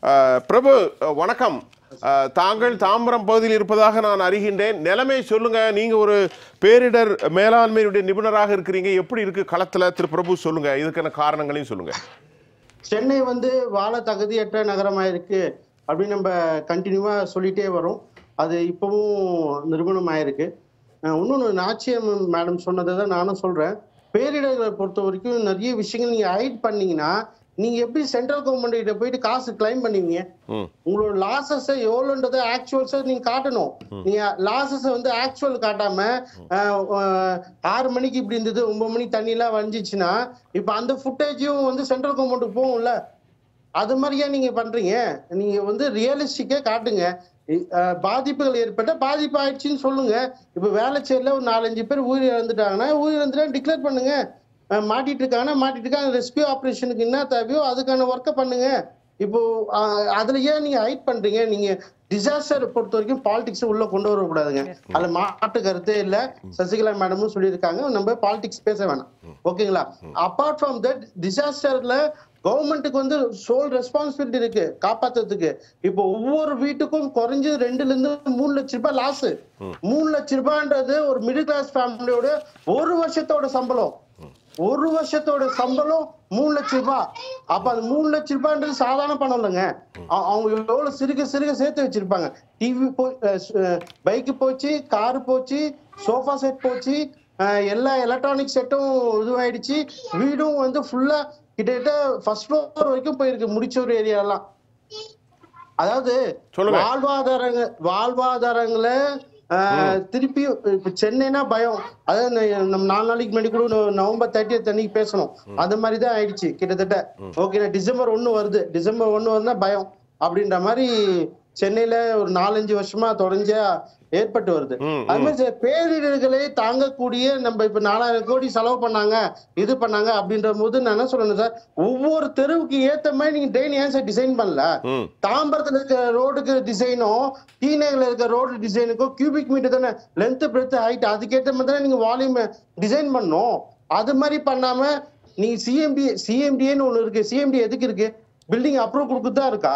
அஹ், பிரபு அஹ், வணக்கம் அஹ், தாங்கள் தாம்பரம் பகுதியில் இருப்பதாக நான் அறிகின்றேன் நிலைமை சொல்லுங்க நீங்க ஒரு பேரிடர் மேலாண்மையுடைய நிபுணராக இருக்கிறீங்க எப்படி இருக்கு களத்துல திரு பிரபு சொல்லுங்க இதுக்கான காரணங்களையும் சொல்லுங்க சென்னை வந்து வாழ தகுதியற்ற நகரமா இருக்கு அப்படின்னு நம்ம கண்டினியூவா சொல்லிட்டே வரோம் அது இப்பவும் நிரூபணம் ஆயிருக்கு அஹ் இன்னொன்னு நாச்சியம் மேடம் சொன்னதை தான் நானும் சொல்றேன் பேரிடர்களை பொறுத்த வரைக்கும் நிறைய விஷயங்கள் நீங்க ஹைட் பண்ணீங்கன்னா நீங்க எப்படி சென்ட்ரல் கவர்மெண்ட் கிட்ட போயிட்டு காசு கிளைம் பண்ணுவீங்க ம் உங்களோட லாசஸ் எவ்வளோன்றத ஆக்சுவல்ஸை நீங்க காட்டணும் நீங்க லாசஸ் வந்து ஆக்சுவல் காட்டாம அஹ், அஹ், ஆறு மணிக்கு இப்படி இருந்தது ஒன்பது மணிக்கு தண்ணி எல்லாம் வஞ்சிச்சுன்னா இப்ப அந்த ஃபுட்டேஜும் வந்து சென்ட்ரல் கவர்மெண்ட்டுக்கு போகும்ல அது மாதிரியா நீங்க பண்றீங்க நீங்க வந்து ரியலிஸ்டிக்கா காட்டுங்க இ- அஹ், பாதிப்புகள் ஏற்பட்ட பாதிப்பு ஆயிடுச்சுன்னு சொல்லுங்க இப்ப வேலைச்சேரியில ஒரு நாலஞ்சு பேர் உயிர் இழந்துட்டாங்கன்னா உயிர் இழந்துட்டா டிக்ளேர் பண்ணுங்க அஹ், மாட்டிட்டு இருக்காங்கன்னா மாட்டிட்டு இருக்காங்க ரெஸ்கியூ ஆபரேஷனுக்கு என்ன தேவையோ அதுக்கான ஒர்க்கை பண்ணுங்க இப்போ அஹ், அதுல ஏன் நீங்க ஹைட் பண்றீங்க நீங்க டிசாஸ்டர் பொறுத்த வரைக்கும் பாலிடிக்ஸ் உள்ள கொண்டு வரக்கூடாதுங்க அதுல மாற்று கருத்தே இல்ல சசிகலா மேடமும் சொல்லியிருக்காங்க நம்ம பாலிடிக்ஸ் பேச வேணாம் ஓகேங்களா அப்பார்ட் ஃப்ரம் தட் டிசாஸ்டர்ல கவர்மெண்ட்டுக்கு வந்து சோல் ரெஸ்பான்சிபிலிட்டி இருக்கு காப்பாத்துறதுக்கு இப்போ ஒவ்வொரு வீட்டுக்கும் குறைஞ்சது ரெண்டுல இருந்து மூணு லட்சம் ரூபாய் லாஸ் மூணு லட்சம் ரூபான்றது ஒரு மிடில் கிளாஸ் ஃபேமிலியோட ஒரு வருஷத்தோட சம்பளம் ஒரு வருஷத்தோட சம்பளம் மூணு லட்சம் ரூபாய் அப்ப அது மூணு லட்சம் ரூபான்றது சாதாரண பணம் இல்லைங்க அவ- அவங்க எவ்வளவு சிறுக சிறுக சேர்த்து வச்சிருப்பாங்க டிவி போய் பைக்கு போச்சு காரு போச்சு சோஃபா செட் போச்சு அஹ், எல்லா எலக்ட்ரானிக் செட்டும் இதுவாயிடுச்சு வீடும் வந்து ஃபுல்லா கிட்டத்தட்ட ஃபர்ஸ்ட் ஃப்ளோர் வரைக்கும் போயிருக்கு முடிச்சூர் ஏரியாலாம் அதாவது சொல்லுங்க. வாழ்வாதாரங்க வாழ்வாதாரங்களை ஆஹ், திருப்பி இப்ப சென்னைனா பயம் அதாவது ந- நம்ம நாலு நாளைக்கு முன்னாடி கூட நவ- நவம்பர் தேர்ட்டி அன்னைக்கு பேசணும் அந்த மாதிரி தான் ஆயிடுச்சு கிட்டத்தட்ட ஓகே டிசம்பர் ஒண்ணு வருது டிசம்பர் ஒண்ணு வந்தா பயம் அப்படின்ற மாதிரி சென்னையில ஒரு நாலஞ்சு வருஷமா தொடர்ச்சியா ஏற்பட்டு வருது ம், அது மாதிரி சில பேரிடர்களை தாங்கக்கூடிய நம்ம இப்ப நாலாயிரம் கோடி செலவு பண்ணாங்க இது பண்ணாங்க அப்படின்ற போது நான் என்ன சொல்லணும் சார் ஒவ்வொரு தெருவுக்கு ஏத்த மாதிரி நீங்க ட்ரெயின் ஏன் சார் டிசைன் பண்ணல ம் தாம்பரத்துல இருக்க ரோடுக்கு டிசைனும் டீநகர்ல இருக்க ரோடு டிசைனுக்கும் கியூபிக் மீட்டர் தானே லென்த் பிரெத் ஹைட் அதுக்கேற்ற மாதிரி தானே நீங்க வால்யூம் டிசைன் பண்ணணும் அது மாதிரி பண்ணாம நீங்க சிஎம்டி சிஎம்டின்னு ஒண்ணு இருக்கு சிஎம்டி எதுக்கு இருக்கு பில்டிங் அப்ரூவ் கொடுக்குதா இருக்கா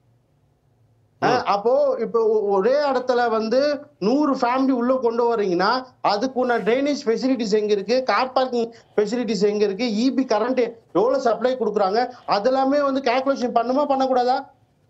அஹ் அப்போ இப்போ ஒ- ஒரே இடத்துல வந்து நூறு ஃபேமிலி உள்ள கொண்டு வர்றீங்கன்னா அதுக்குள்ள ட்ரைனேஜ் ஃபெசிலிட்டிஸ் எங்க இருக்கு கார் பார்க்கிங் ஃபெசிலிட்டிஸ் எங்க இருக்கு இபி கரண்ட் எவ்வளவு சப்ளை கொடுக்குறாங்க அதெல்லாமே வந்து கால்குலேஷன் பண்ணுமா பண்ணக்கூடாதா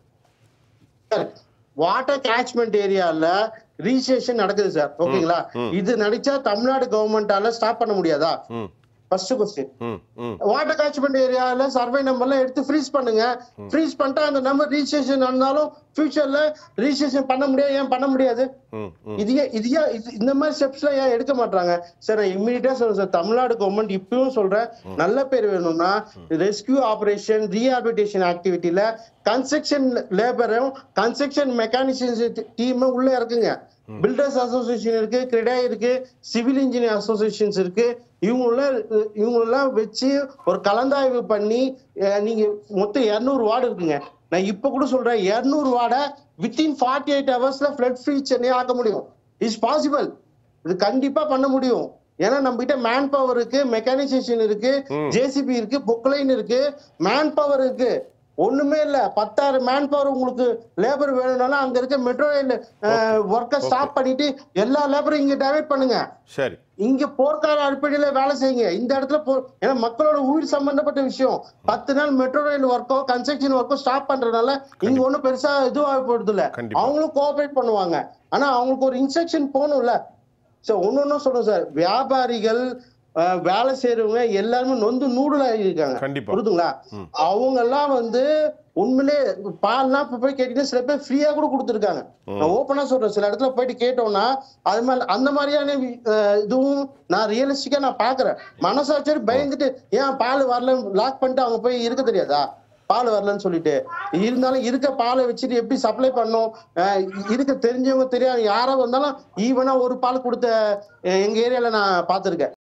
வாட்டர் கேட்ச்மெண்ட் ஏரியால ரீசேஷன் நடக்குது சார் ஓகேங்களா இது நடிச்சா தமிழ்நாடு கவர்மெண்டால ஸ்டாப் பண்ண முடியாதா ம் ஃபர்ஸ்ட் கொஸ்டின் ம் ம் வாட்டர் கேட்ச்மெண்ட் ஏரியால சர்வே நம்பர்லாம் எடுத்து ஃப்ரீஸ் பண்ணுங்க ஃப்ரீஸ் பண்ணிட்டா அந்த நம்பர் ரீசேஷன் நடந்தாலும் ஃபியூச்சர்ல ரீசேஷன் பண்ண முடியாது ஏன் பண்ண முடியாது ம் ம் இது ஏன் இது ஏன் இது இந்த மாதிரி ஸ்டெப்ஸ்லாம் ஏன் எடுக்க மாட்டாங்க சார் நான் இம்மீடியட்டா சொல்றேன் சார் தமிழ்நாடு கவர்மெண்ட் இப்பவும் சொல்றேன் நல்ல பேர் வேணும்னா ரெஸ்கியூ ஆபரேஷன் ரீஹாபிலிட்டேஷன் ஆக்டிவிட்டில கன்ஸ்ட்ரக்ஷன் லேபரும் கன்ஸ்ட்ரக்ஷன் மெக்கானிசம்ஸ் டீமும் உள்ள இருக்குங்க பில்டர்ஸ் அசோசியேஷன் இருக்கு கிரெடா இருக்கு சிவில் இன்ஜினியர் அசோசியேஷன்ஸ் இருக்கு இவங்கள இவங்களெல்லாம் வச்சு ஒரு கலந்தாய்வு பண்ணி அஹ், நீங்க மொத்தம் இருநூறு வார்டு இருக்குங்க நான் இப்ப கூட சொல்றேன் இருநூறு வார்டை வித்தின் ஃபார்ட்டி எயிட் ஹவர்ஸ்ல ஃபிளட் ஃப்ரீ சென்னை ஆக்க முடியும் இஸ் பாசிபிள் இது கண்டிப்பா பண்ண முடியும் ஏன்னா நம்ம கிட்ட மேன் பவர் இருக்கு மெக்கானிசேஷன் இருக்கு ஜேசிபி இருக்கு பொக்லைன் இருக்கு மேன் பவர் இருக்கு ஒண்ணுமே இல்ல பத்தாயிரம் மேன் பவர் உங்களுக்கு லேபர் வேணும்னாலும் அங்க இருக்க மெட்ரோ ரயில் ஒர்க்கை ஸ்டாப் பண்ணிட்டு எல்லா லேபரும் இங்க டைவர்ட் பண்ணுங்க சரி இங்க போர்க்கால அடிப்படையில வேலை செய்யுங்க இந்த இடத்துல போ ஏன்னா மக்களோட உயிர் சம்பந்தப்பட்ட விஷயம் பத்து நாள் மெட்ரோ ரயில் ஒர்க்கோ கன்ஸ்ட்ரக்ஷன் ஒர்க்கோ ஸ்டாப் பண்றதுனால இங்க ஒண்ணும் பெருசா இதுவாக போறது இல்ல கண்டிப்பா. அவங்களும் கோஆபரேட் பண்ணுவாங்க ஆனா அவங்களுக்கு ஒரு இன்ஸ்ட்ரக்ஷன் போகணும்ல சோ ஒண்ணு ஒன்னும் சொல்றேன் சார் வியாபாரிகள் அஹ், வேலை செய்யறவங்க எல்லாருமே நொந்து நூடுலா இருக்காங்க கண்டிப்பா. புரியுதுங்களா அவங்க எல்லாம் வந்து உண்மையிலே பால்லாம் இப்ப போய் கேட்டீங்கன்னா சில பேர் ஃப்ரீயா கூட கொடுத்துருக்காங்க நான் ஓப்பனா சொல்றேன் சில இடத்துல போயிட்டு கேட்டோம்னா அது மாதிரி அந்த மாதிரியான வி- அஹ் இதுவும் நான் ரியலிஸ்டிக்கா நான் பாக்குறேன் மனசாட்சியோட பயந்துட்டு ஏன் பால் வரல லாக் பண்ணிட்டு அவங்க போய் இருக்க தெரியாதா பால் வரலன்னு சொல்லிட்டு இருந்தாலும் இருக்க பாலை வச்சுட்டு எப்படி சப்ளை பண்ணும் அஹ் இருக்க தெரிஞ்சவங்க தெரியாது யாரா வந்தாலும் ஈவனா ஒரு பால் கொடுத்த அஹ் எங்க ஏரியால நான் பார்த்திருக்கேன்